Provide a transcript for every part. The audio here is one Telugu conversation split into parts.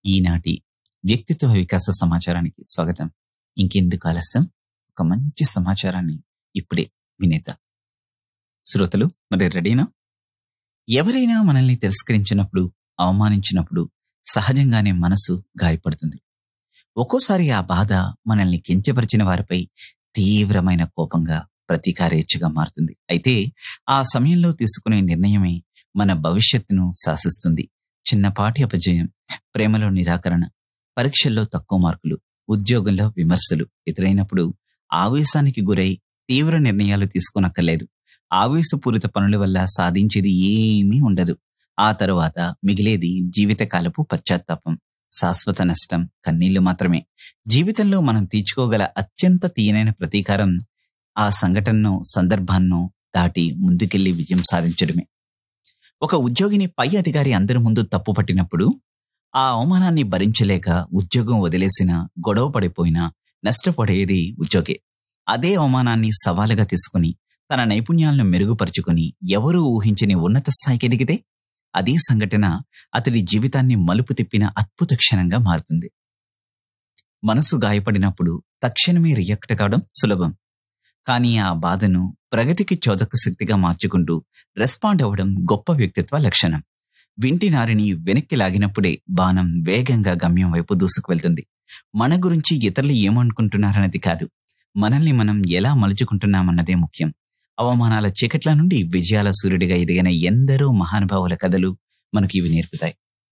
ఈనాటి వ్యక్తిత్వ వికాస సమాచారానికి స్వాగతం ఇంకెందుకు ఆలస్యం ఒక మంచి సమాచారాన్ని ఇప్పుడే వినేద్దాం శ్రోతలు మరి రెడీనా ఎవరైనా మనల్ని తిరస్కరించినప్పుడు అవమానించినప్పుడు సహజంగానే మనసు గాయపడుతుంది ఒక్కోసారి ఆ బాధ మనల్ని కించపరిచిన వారిపై తీవ్రమైన కోపంగా ప్రతీకారేచ్ఛగా మారుతుంది అయితే ఆ సమయంలో తీసుకునే నిర్ణయమే మన భవిష్యత్తును శాసిస్తుంది చిన్నపాటి అపజయం ప్రేమలో నిరాకరణ పరీక్షల్లో తక్కువ మార్కులు ఉద్యోగంలో విమర్శలు ఎదురైనప్పుడు ఆవేశానికి గురై తీవ్ర నిర్ణయాలు తీసుకోనక్కర్లేదు ఆవేశపూరిత పనుల వల్ల సాధించేది ఏమీ ఉండదు ఆ తరువాత మిగిలేది జీవితకాలపు పశ్చాత్తాపం శాశ్వత నష్టం కన్నీళ్లు మాత్రమే జీవితంలో మనం తీర్చుకోగల అత్యంత తీయనైన ప్రతీకారం ఆ సంఘటనను సందర్భాన్ని దాటి ముందుకెళ్లి విజయం సాధించడమే ఒక ఉద్యోగిని పై అధికారి అందరి ముందు తప్పు పట్టినప్పుడు ఆ అవమానాన్ని భరించలేక ఉద్యోగం వదిలేసిన గొడవ పడిపోయినా నష్టపడేది ఉద్యోగే అదే అవమానాన్ని సవాలుగా తీసుకుని తన నైపుణ్యాలను మెరుగుపరుచుకుని ఎవరూ ఊహించని ఉన్నత స్థాయికి ఎదిగితే అదే సంఘటన అతడి జీవితాన్ని మలుపు తిప్పిన అద్భుత క్షణంగా మారుతుంది మనసు గాయపడినప్పుడు తక్షణమే రియాక్ట్ కావడం సులభం కానీ ఆ బాధను ప్రగతికి చోదక శక్తిగా మార్చుకుంటూ రెస్పాండ్ అవ్వడం గొప్ప వ్యక్తిత్వ లక్షణం వింటి నారిని వెనక్కి లాగినప్పుడే బాణం వేగంగా గమ్యం వైపు దూసుకు వెళ్తుంది మన గురించి ఇతరులు ఏమనుకుంటున్నారన్నది కాదు మనల్ని మనం ఎలా మలుచుకుంటున్నామన్నదే ముఖ్యం అవమానాల చీకట్ల నుండి విజయాల సూర్యుడిగా ఎదిగిన ఎందరో మహానుభావుల కథలు మనకి ఇవి నేర్పుతాయి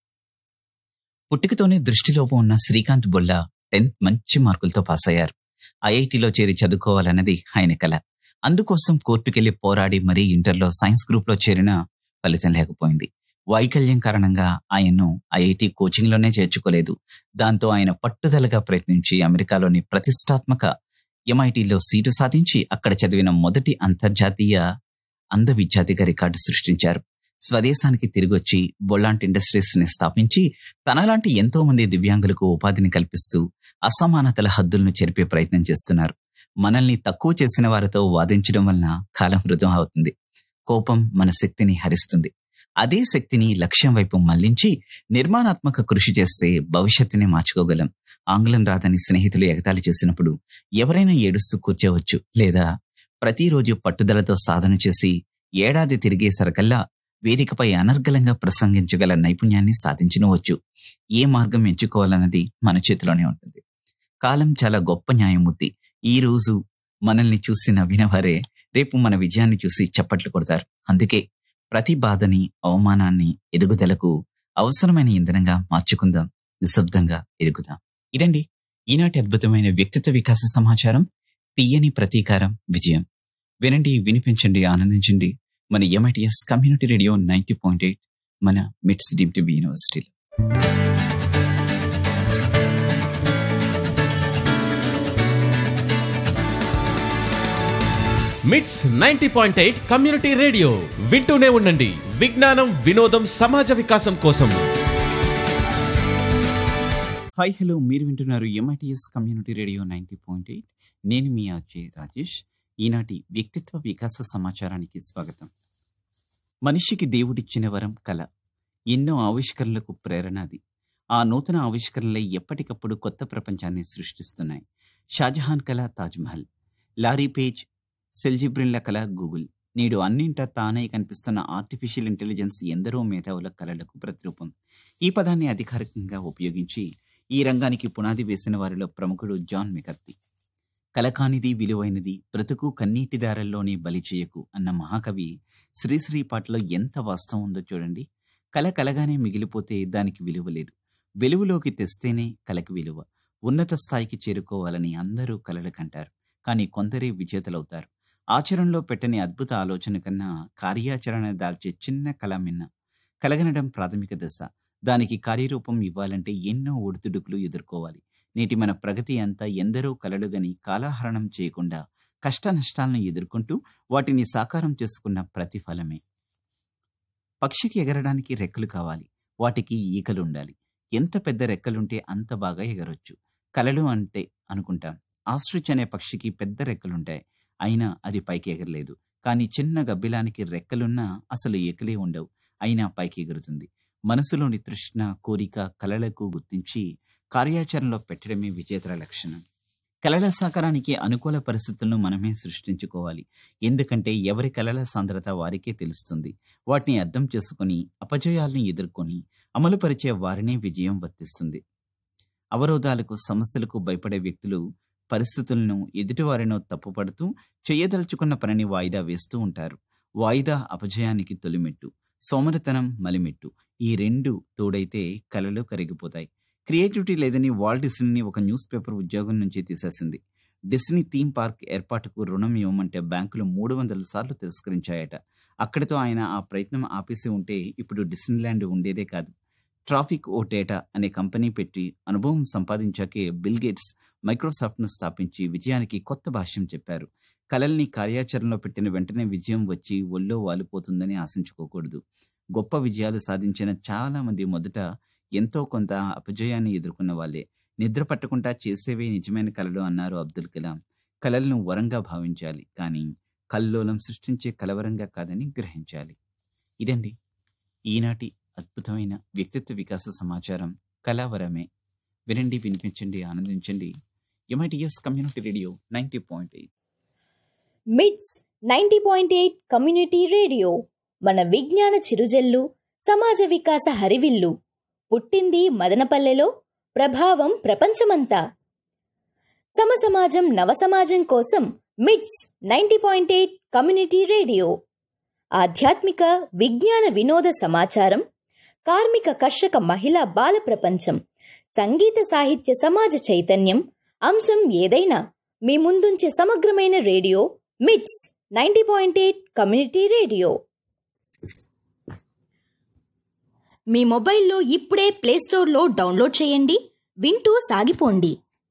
పుట్టుకతోనే దృష్టిలోపం ఉన్న శ్రీకాంత్ బొల్లా టెన్త్ మంచి మార్కులతో పాస్ అయ్యారు ఐఐటిలో చేరి చదువుకోవాలన్నది ఆయన కల అందుకోసం కోర్టుకెళ్లి పోరాడి మరీ ఇంటర్లో సైన్స్ గ్రూప్ లో చేరినా ఫలితం లేకపోయింది వైకల్యం కారణంగా ఆయన్ను ఐఐటి కోచింగ్ లోనే చేర్చుకోలేదు దాంతో ఆయన పట్టుదలగా ప్రయత్నించి అమెరికాలోని ప్రతిష్టాత్మక ఎంఐటిలో సీటు సాధించి అక్కడ చదివిన మొదటి అంతర్జాతీయ అంధ విద్యార్థిగా రికార్డు సృష్టించారు స్వదేశానికి తిరిగొచ్చి బొల్లాంట్ ఇండస్ట్రీస్ ని స్థాపించి తనలాంటి ఎంతో మంది దివ్యాంగులకు ఉపాధిని కల్పిస్తూ అసమానతల హద్దులను చెరిపే ప్రయత్నం చేస్తున్నారు మనల్ని తక్కువ చేసిన వారితో వాదించడం వలన కాలం వృధం అవుతుంది కోపం మన శక్తిని హరిస్తుంది అదే శక్తిని లక్ష్యం వైపు మళ్లించి నిర్మాణాత్మక కృషి చేస్తే భవిష్యత్తుని మార్చుకోగలం ఆంగ్లం రాదని స్నేహితులు ఎగతాళి చేసినప్పుడు ఎవరైనా ఏడుస్తూ కూర్చోవచ్చు లేదా ప్రతిరోజు పట్టుదలతో సాధన చేసి ఏడాది తిరిగేసరికల్లా వేదికపై అనర్గళంగా ప్రసంగించగల నైపుణ్యాన్ని సాధించనవచ్చు ఏ మార్గం ఎంచుకోవాలన్నది మన చేతిలోనే ఉంటుంది కాలం చాలా గొప్ప న్యాయమూర్తి ఈ రోజు మనల్ని చూసి నవ్వినవారే రేపు మన విజయాన్ని చూసి చప్పట్లు కొడతారు అందుకే ప్రతి బాధని అవమానాన్ని ఎదుగుదలకు అవసరమైన ఇంధనంగా మార్చుకుందాం నిశ్శబ్దంగా ఎదుగుదాం ఇదండి ఈనాటి అద్భుతమైన వ్యక్తిత్వ వికాస సమాచారం తీయని ప్రతీకారం విజయం వినండి వినిపించండి ఆనందించండి మన MITS community radio ninety point eight మన మిట్స్ డీమ్ టీవీ యూనివర్సిటీలో MITS ninety point eight community radio వింటూనే ఉండండి విజ్ఞానం వినోదం సమాజ వికాసం కోసం హాయ్ హలో మీరు వింటున్నారు MITS community radio ninety point eight నేను మీ అజయ్ రాజేష్ ఈనాటి వ్యక్తిత్వ వికాస సమాచారానికి స్వాగతం మనిషికి దేవుడిచ్చిన వరం కళ ఎన్నో ఆవిష్కరణలకు ప్రేరణ అది ఆ నూతన ఆవిష్కరణలే ఎప్పటికప్పుడు కొత్త ప్రపంచాన్ని సృష్టిస్తున్నాయి షాజహాన్ కళ తాజ్మహల్ లారీ పేజ్ సెల్జిబ్రిన్ల కళ గూగుల్ నేడు అన్నింటా తానే కనిపిస్తున్న ఆర్టిఫిషియల్ ఇంటెలిజెన్స్ ఎందరో మేధావుల కళలకు ప్రతిరూపం ఈ పదాన్ని అధికారికంగా ఉపయోగించి ఈ రంగానికి పునాది వేసిన వారిలో ప్రముఖుడు జాన్ మెకర్తి కలకానిది విలువైనది బ్రతుకు కన్నీటి దారల్లోని బలి చేయకు అన్న మహాకవి శ్రీశ్రీ పాటలో ఎంత వాస్తవం ఉందో చూడండి కల కలగానే మిగిలిపోతే దానికి విలువ లేదు వెలుగులోకి తెస్తేనే కలకి విలువ ఉన్నత స్థాయికి చేరుకోవాలని అందరూ కలలు కంటారు కానీ కొందరే విజేతలవుతారు ఆచరణలో పెట్టని అద్భుత ఆలోచన కన్నా కార్యాచరణ దాల్చే చిన్న కళ మిన్న కలగనడం ప్రాథమిక దశ దానికి కార్యరూపం ఇవ్వాలంటే ఎన్నో ఒడిదుడుకులు ఎదుర్కోవాలి నేటి మన ప్రగతి అంతా ఎందరో కలలుగని కాలాహరణం చేయకుండా కష్ట నష్టాలను ఎదుర్కొంటూ వాటిని సాకారం చేసుకున్న ప్రతిఫలమే పక్షికి ఎగరడానికి రెక్కలు కావాలి వాటికి ఈకలు ఉండాలి ఎంత పెద్ద రెక్కలుంటే అంత బాగా ఎగరొచ్చు కలలు అంటే అనుకుంటాం ఆస్ట్రిచ్ అనే పక్షికి పెద్ద రెక్కలుంటాయి అయినా అది పైకి ఎగరలేదు కానీ చిన్న గబ్బిలానికి రెక్కలున్నా అసలు ఎకలే ఉండవు అయినా పైకి ఎగురుతుంది మనసులోని తృష్ణ కోరిక కలలకు గుర్తించి కార్యాచరణలో పెట్టడమే విజేతల లక్షణం కలల సాకారానికి అనుకూల పరిస్థితులను మనమే సృష్టించుకోవాలి ఎందుకంటే ఎవరి కలల సాంద్రత వారికే తెలుస్తుంది వాటిని అర్థం చేసుకొని అపజయాల్ని ఎదుర్కొని అమలుపరిచే వారినే విజయం వర్తిస్తుంది అవరోధాలకు సమస్యలకు భయపడే వ్యక్తులు పరిస్థితులను ఎదుటివారినో తప్పుపడుతూ చేయదలుచుకున్న పనిని వాయిదా వేస్తూ ఉంటారు వాయిదా అపజయానికి తొలిమెట్టు సోమరితనం మలిమెట్టు ఈ రెండు తోడైతే కలలు కరిగిపోతాయి క్రియేటివిటీ లేదని వాల్ డిస్నీని ఒక న్యూస్ పేపర్ ఉద్యోగం నుంచి తీసేసింది డిస్నీ థీమ్ పార్క్ ఏర్పాటుకు రుణం ఇవ్వమంటే బ్యాంకులు మూడు వందల సార్లు తిరస్కరించాయట అక్కడితో ఆయన ఆ ప్రయత్నం ఆపేసి ఉంటే ఇప్పుడు డిస్నీల్యాండ్ ఉండేదే కాదు ట్రాఫిక్ ఓ డేటా అనే కంపెనీ పెట్టి అనుభవం సంపాదించాకే బిల్ గేట్స్ మైక్రోసాఫ్ట్ను స్థాపించి విజయానికి కొత్త భాష్యం చెప్పారు కలల్ని కార్యాచరణలో పెట్టిన వెంటనే విజయం వచ్చి ఒళ్ళో వాలిపోతుందని ఆశించుకోకూడదు గొప్ప విజయాలు సాధించిన చాలా మంది మొదట ఎంతో కొంత అపజయాన్ని ఎదుర్కొన్న వాళ్ళే నిద్ర పట్టకుండా చేసేవే నిజమైన కలలు అన్నారు అబ్దుల్ కలాం కలలను వరంగా భావించాలి కానీ కల్లోలం సృష్టించే కలవరంగా కాదని గ్రహించాలి ఇదండి ఈనాటి అద్భుతమైన వ్యక్తిత్వ వికాస సమాచారం కళావరమే వినండి వినిపించండి ఆనందించండి MITS community radio ninety point eight MITS ninety point eight community radio మన విజ్ఞాన చిరుజల్లు సమాజ వికాస హరివిల్లు పుట్టింది మదనపల్లెలో ప్రభావం ప్రపంచమంతా సమసమాజం నవసమాజం కోసం MITS ninety point eight community radio ఆధ్యాత్మిక విజ్ఞాన వినోద సమాచారం కార్మిక కర్షక మహిళా బాల ప్రపంచం సంగీత సాహిత్య సమాజ చైతన్యం అంశం ఏదైనా మీ ముందుంచే సమగ్రమైన radio MITS ninety point eight community radio మీ మొబైల్లో ఇప్పుడే ప్లేస్టోర్లో డౌన్లోడ్ చేయండి వింటూ సాగిపోండి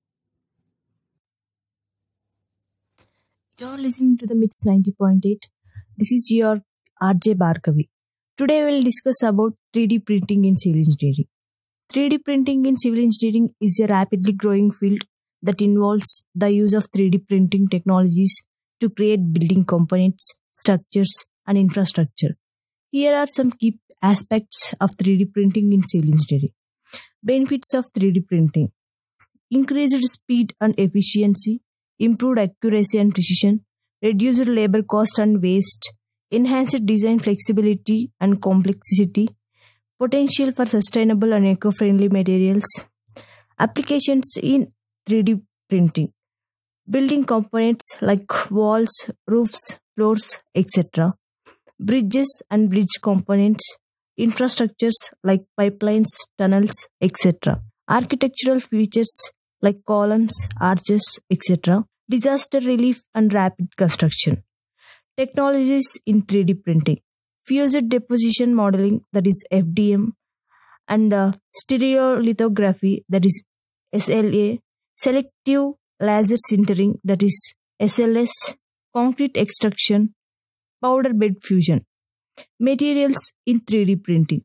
You're listening to the MITS 90.8. This is your RJ Barkavi. Today we'll discuss about 3D printing in civil engineering. 3D printing in civil engineering is a rapidly growing field that involves the use of 3D printing technologies to create building components, structures, and infrastructure. Here are some key aspects of 3D printing in civil engineering. Benefits of 3D printing increased speed and efficiency, improved accuracy and precision, reduced labor cost and waste, enhanced design flexibility and complexity, potential for sustainable and eco friendly materials, applications in 3D printing, building components like walls, roofs, floors, etc., bridges and bridge components, infrastructures like pipelines, tunnels, etc., architectural features like columns, arches, etc., disaster relief and rapid construction. Technologies in 3D printing, fused deposition modeling, that is FDM, and uh, stereolithography, that is SLA, selective laser sintering, that is SLS, concrete extraction, powder bed fusion. Materials in 3D printing,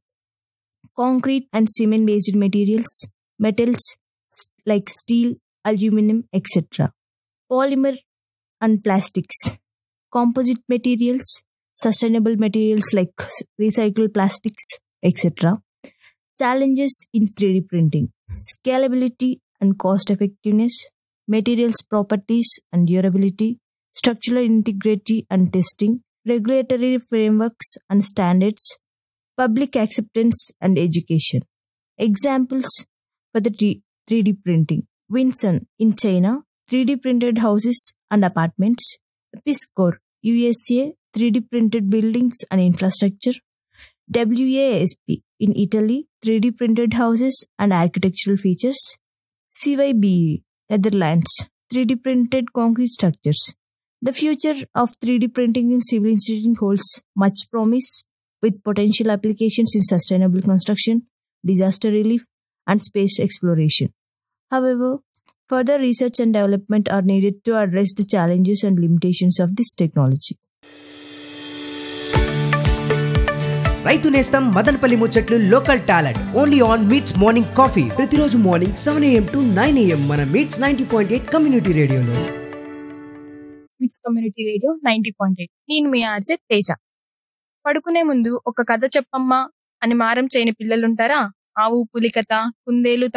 concrete and cement based materials, metals s- like steel, aluminum, etc. Polymer and plastics, composite materials, sustainable materials like s- recycled plastics, etc. Challenges in 3D printing, scalability and cost effectiveness, materials properties and durability, structural integrity and testing, regulatory frameworks and standards, public acceptance and education. Examples for the 3- 3D printing. Winson in China, 3D printed houses and apartments. Piscor, USA, 3D printed buildings and infrastructure. WASP in Italy, 3D printed houses and architectural features. CYBE, Netherlands, 3D printed concrete structures. The future of 3D printing in civil engineering holds much promise with potential applications in sustainable construction, disaster relief, and space exploration. However, further research and development are needed to address the challenges and limitations of this technology. రైతు నేస్తం మదనపల్లి ముచ్చట్లు local talent only on MITS morning coffee ప్రతిరోజు morning seven AM to nine AM మన MITS ninety point eight community రేడియోలో MITS community radio ninety point eight నేను మీ ఆర్జే తేజ పడుకునే ముందు ఒక కథ చెప్పమ్మా అని మారం చేయని పిల్లలుంటారా ఆవు పులికత కుందేలు